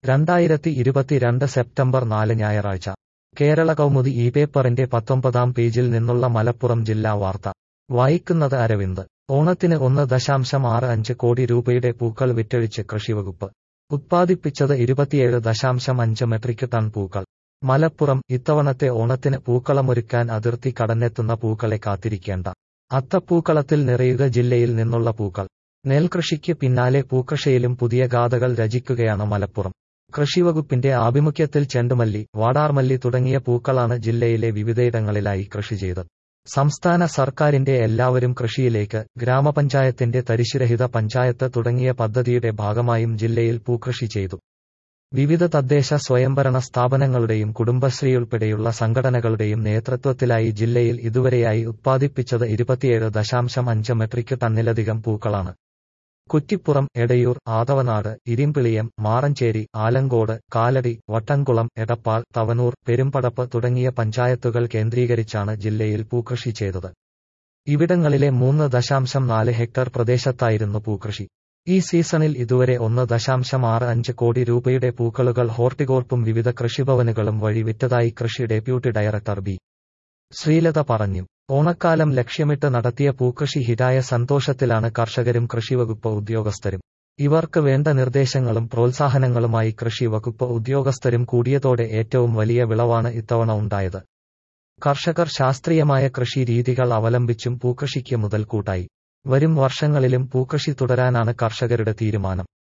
രണ്ടായിരത്തി ഇരുപത്തിരണ്ട് സെപ്റ്റംബർ നാല് ഞായറാഴ്ച കേരള കൗമുദി ഈ പേപ്പറിന്റെ പത്തൊമ്പതാം പേജിൽ നിന്നുള്ള മലപ്പുറം ജില്ലാ വാർത്ത വായിക്കുന്നത് അരവിന്ദ് ഓണത്തിന് ഒന്ന് ദശാംശം ആറ് അഞ്ച് കോടി രൂപയുടെ പൂക്കൾ വിറ്റഴിച്ച് കൃഷിവകുപ്പ് ഉത്പാദിപ്പിച്ചത് ഇരുപത്തിയേഴ് ദശാംശം അഞ്ച് മെട്രിക് ടൺ പൂക്കൾ മലപ്പുറം ഇത്തവണത്തെ ഓണത്തിന് പൂക്കളമൊരുക്കാൻ അതിർത്തി കടന്നെത്തുന്ന പൂക്കളെ കാത്തിരിക്കേണ്ട അത്തപ്പൂക്കളത്തിൽ നിറയുക ജില്ലയിൽ നിന്നുള്ള പൂക്കൾ നെൽകൃഷിക്ക് പിന്നാലെ പൂക്കൃഷിയിലും പുതിയ ഗാഥകൾ രചിക്കുകയാണ് മലപ്പുറം കൃഷിവകുപ്പിന്റെ ആഭിമുഖ്യത്തിൽ ചെണ്ടുമല്ലി വാടാർമല്ലി തുടങ്ങിയ പൂക്കളാണ് ജില്ലയിലെ വിവിധയിടങ്ങളിലായി കൃഷി ചെയ്തത് സംസ്ഥാന സർക്കാരിന്റെ എല്ലാവരും കൃഷിയിലേക്ക് ഗ്രാമപഞ്ചായത്തിന്റെ തരിശുരഹിത പഞ്ചായത്ത് തുടങ്ങിയ പദ്ധതിയുടെ ഭാഗമായും ജില്ലയിൽ പൂക്കൃഷി ചെയ്തു വിവിധ തദ്ദേശ സ്വയംഭരണ സ്ഥാപനങ്ങളുടെയും കുടുംബശ്രീയുൾപ്പെടെയുള്ള സംഘടനകളുടെയും നേതൃത്വത്തിലായി ജില്ലയിൽ ഇതുവരെയായി ഉത്പാദിപ്പിച്ചത് ഇരുപത്തിയേഴ് ദശാംശം അഞ്ച് മെട്രിക് ടണ്ണിലധികം പൂക്കളാണ് കുറ്റിപ്പുറം എടയൂർ ആദവനാട് ഇരിമ്പിളിയം മാറഞ്ചേരി ആലങ്കോട് കാലടി വട്ടംകുളം എടപ്പാൾ തവനൂർ പെരുമ്പടപ്പ് തുടങ്ങിയ പഞ്ചായത്തുകൾ കേന്ദ്രീകരിച്ചാണ് ജില്ലയിൽ പൂക്കൃഷി ചെയ്തത് ഇവിടങ്ങളിലെ മൂന്ന് ദശാംശം നാല് ഹെക്ടർ പ്രദേശത്തായിരുന്നു പൂക്കൃഷി ഈ സീസണിൽ ഇതുവരെ ഒന്ന് ദശാംശം ആറ് അഞ്ച് കോടി രൂപയുടെ പൂക്കളുകൾ ഹോർട്ടികോർപ്പും വിവിധ കൃഷിഭവനുകളും വഴി വിറ്റതായി കൃഷി ഡെപ്യൂട്ടി ഡയറക്ടർ ബി ശ്രീലത പറഞ്ഞു ഓണക്കാലം ലക്ഷ്യമിട്ട് നടത്തിയ പൂക്കൃഷി ഹിതായ സന്തോഷത്തിലാണ് കർഷകരും കൃഷിവകുപ്പ് ഉദ്യോഗസ്ഥരും ഇവർക്ക് വേണ്ട നിർദ്ദേശങ്ങളും പ്രോത്സാഹനങ്ങളുമായി കൃഷി വകുപ്പ് ഉദ്യോഗസ്ഥരും കൂടിയതോടെ ഏറ്റവും വലിയ വിളവാണ് ഇത്തവണ ഉണ്ടായത് കർഷകർ ശാസ്ത്രീയമായ കൃഷി രീതികൾ അവലംബിച്ചും പൂക്കൃഷിക്ക് മുതൽക്കൂട്ടായി വരും വർഷങ്ങളിലും പൂക്കൃഷി തുടരാനാണ് കർഷകരുടെ തീരുമാനം